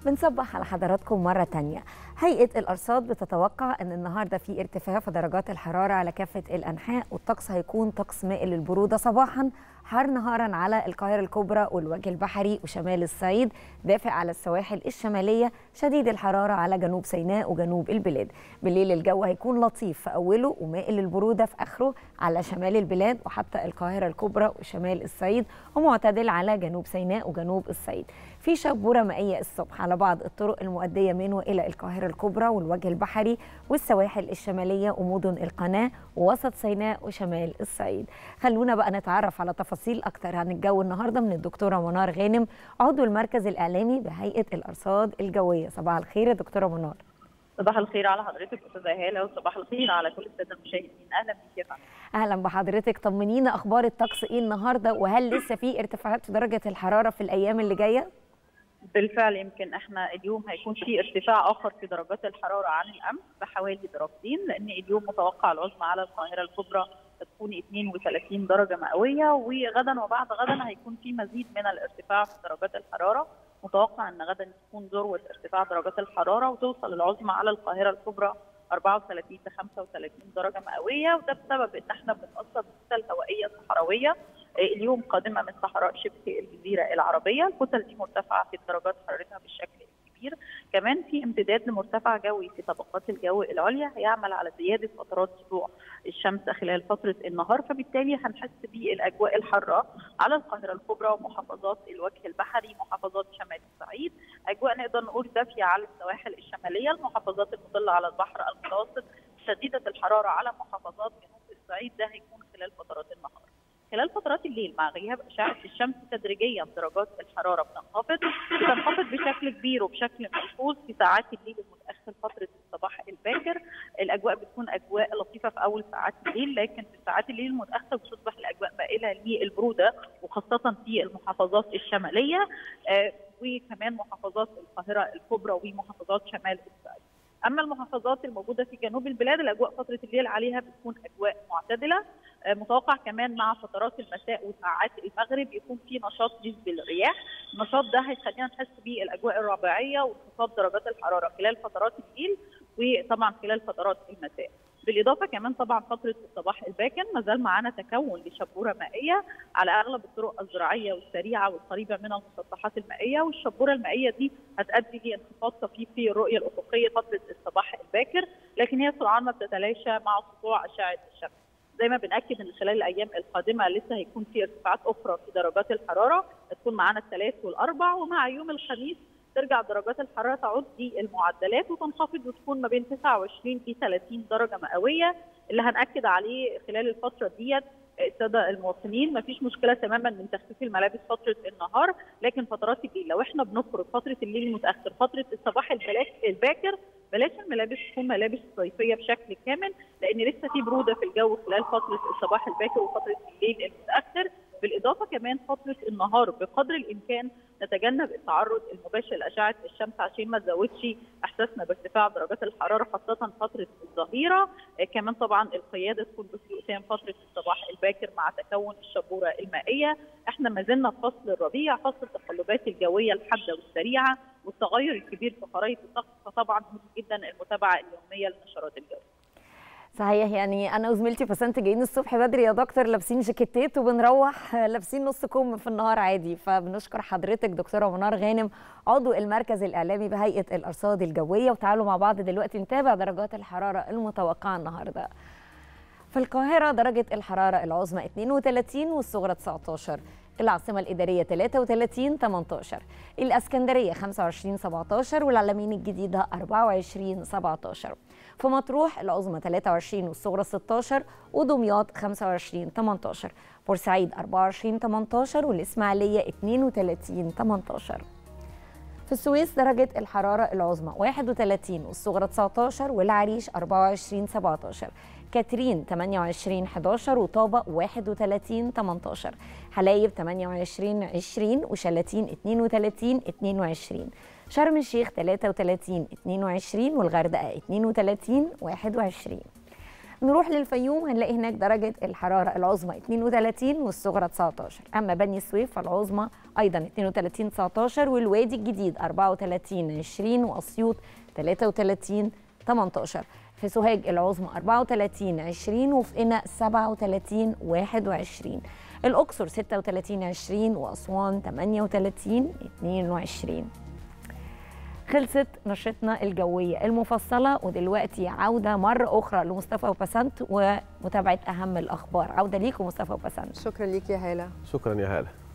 بنصبح على حضراتكم مرة تانية هيئة الأرصاد بتتوقع أن النهاردة في ارتفاع في درجات الحرارة على كافة الأنحاء والطقس هيكون طقس مائل للبرودة صباحا حار نهارا على القاهرة الكبرى والوجه البحري وشمال الصعيد دافئ على السواحل الشمالية شديد الحرارة على جنوب سيناء وجنوب البلاد بالليل الجو هيكون لطيف في أوله ومائل للبرودة في آخره على شمال البلاد وحتى القاهرة الكبرى وشمال الصعيد ومعتدل على جنوب سيناء وجنوب الصعيد في شبورة مائية الصبح على بعض الطرق المؤدية من وإلى القاهرة الكبرى والوجه البحري والسواحل الشمالية ومدن القناة ووسط سيناء وشمال الصعيد خلونا بقى نتعرف على تفاصيل أكتر عن الجو النهاردة من الدكتورة منار غانم عضو المركز الإعلامي بهيئة الأرصاد الجوية صباح الخير يا دكتورة منار صباح الخير على حضرتك استاذه هاله وصباح الخير على كل الساده المشاهدين اهلا بيك يا فندم اهلا بحضرتك طمنينا اخبار الطقس ايه النهارده وهل لسه في ارتفاعات في درجه الحراره في الايام اللي جايه بالفعل يمكن احنا اليوم هيكون في ارتفاع اخر في درجات الحراره عن الامس بحوالي درجتين لان اليوم متوقع العظمى على القاهره الكبرى تكون 32 درجه مئويه وغدا وبعد غدا هيكون في مزيد من الارتفاع في درجات الحراره متوقع ان غدا تكون ذروه ارتفاع درجات الحراره وتوصل العظمى على القاهره الكبرى 34 ل 35 درجه مئويه وده بسبب ان احنا بنتاثر بالكتل هوائيه صحراويه اليوم قادمه من صحراء شبه الجزيره العربيه، الكتل دي مرتفعه في درجات حرارتها بالشكل الكبير، كمان في امتداد لمرتفع جوي في طبقات الجو العليا هيعمل على زياده فترات سطوع الشمس خلال فتره النهار فبالتالي هنحس بالاجواء الحاره على القاهره الكبرى ومحافظات الوجه البحري، محافظات شمال الصعيد، اجواء نقدر نقول دافيه على السواحل الشماليه، المحافظات المطله على البحر المتوسط، شديده الحراره على محافظات جنوب الصعيد ده هيكون خلال فترات النهار. خلال فترات الليل مع غياب اشعه الشمس تدريجيا درجات الحراره بتنخفض بتنخفض بشكل كبير وبشكل ملحوظ في ساعات الليل المتاخر فتره الصباح الباكر الاجواء بتكون اجواء لطيفه في اول ساعات الليل لكن في ساعات الليل المتاخر بتصبح الاجواء مائله للبروده وخاصه في المحافظات الشماليه آه وكمان محافظات القاهره الكبرى ومحافظات شمال الصعيد اما المحافظات الموجوده في جنوب البلاد الاجواء فتره الليل عليها بتكون اجواء معتدله متوقع كمان مع فترات المساء وساعات المغرب يكون في نشاط نسبي للرياح، النشاط ده هيخلينا نحس بالاجواء الربيعيه وانخفاض درجات الحراره خلال فترات الليل وطبعا خلال فترات المساء. بالاضافه كمان طبعا فتره الصباح الباكر ما زال معانا تكون لشبوره مائيه على اغلب الطرق الزراعيه والسريعه والقريبه من المسطحات المائيه والشبوره المائيه دي هتؤدي لانخفاض طفيف في الرؤيه الافقيه فتره الصباح الباكر لكن هي سرعان ما بتتلاشى مع سطوع اشعه الشمس. زي ما بناكد ان خلال الايام القادمه لسه هيكون في ارتفاعات اخرى في درجات الحراره هتكون معانا الثلاث والاربع ومع يوم الخميس ترجع درجات الحراره تعود للمعدلات وتنخفض وتكون ما بين 29 ل 30 درجه مئويه اللي هناكد عليه خلال الفتره ديت الساده المواطنين ما فيش مشكله تماما من تخفيف الملابس فتره النهار لكن فترات الليل لو احنا بنخرج فتره الليل المتاخر فتره الصباح الباكر بلاش الملابس تكون ملابس صيفيه بشكل كامل لان لسه في بروده في الجو خلال فتره الصباح الباكر وفتره الليل المتاخر بالاضافه كمان فتره النهار بقدر الامكان نتجنب التعرض المباشر لاشعه الشمس عشان ما تزودش احساسنا بارتفاع درجات الحراره خاصه فتره الظهيره كمان طبعا القياده تكون بهدوء تام فتره الصباح الباكر مع تكون الشبوره المائيه احنا ما زلنا في فصل الربيع فصل التقلبات الجويه الحاده والسريعه والتغير الكبير في خرائط الطقس فطبعا مهم جدا المتابعه اليوميه لنشرات الجو صحيح يعني انا وزميلتي بسنت جايين الصبح بدري يا دكتور لابسين جاكيتات وبنروح لابسين نص كم في النهار عادي فبنشكر حضرتك دكتوره منار غانم عضو المركز الاعلامي بهيئه الارصاد الجويه وتعالوا مع بعض دلوقتي نتابع درجات الحراره المتوقعه النهارده في القاهره درجه الحراره العظمى 32 والصغرى 19 العاصمة الإدارية 33 18 الأسكندرية 25 17 والعلمين الجديدة 24 17 في مطروح العظمى 23 والصغرى 16 ودمياط 25 18 بورسعيد 24 18 والإسماعيلية 32 18 في السويس درجة الحرارة العظمى 31 والصغرى 19 والعريش 24 17 كاترين 28 11 وطابة 31 18 حلايب 28 20 وشلاتين 32 22 شرم الشيخ 33 22 والغردقة 32 21 نروح للفيوم هنلاقي هناك درجة الحرارة العظمى 32 والصغرى 19 أما بني سويف فالعظمى أيضا 32 19 والوادي الجديد 34 20 وأسيوط 33 18 في سوهاج العظمى 34 20 وفي قنا 37 21 الأقصر 36 20 وأسوان 38 22 خلصت نشرتنا الجوية المفصلة ودلوقتي عودة مرة أخرى لمصطفى وبسنت ومتابعة أهم الأخبار عودة ليكم مصطفى وبسنت شكرا ليك يا هاله شكرا يا هاله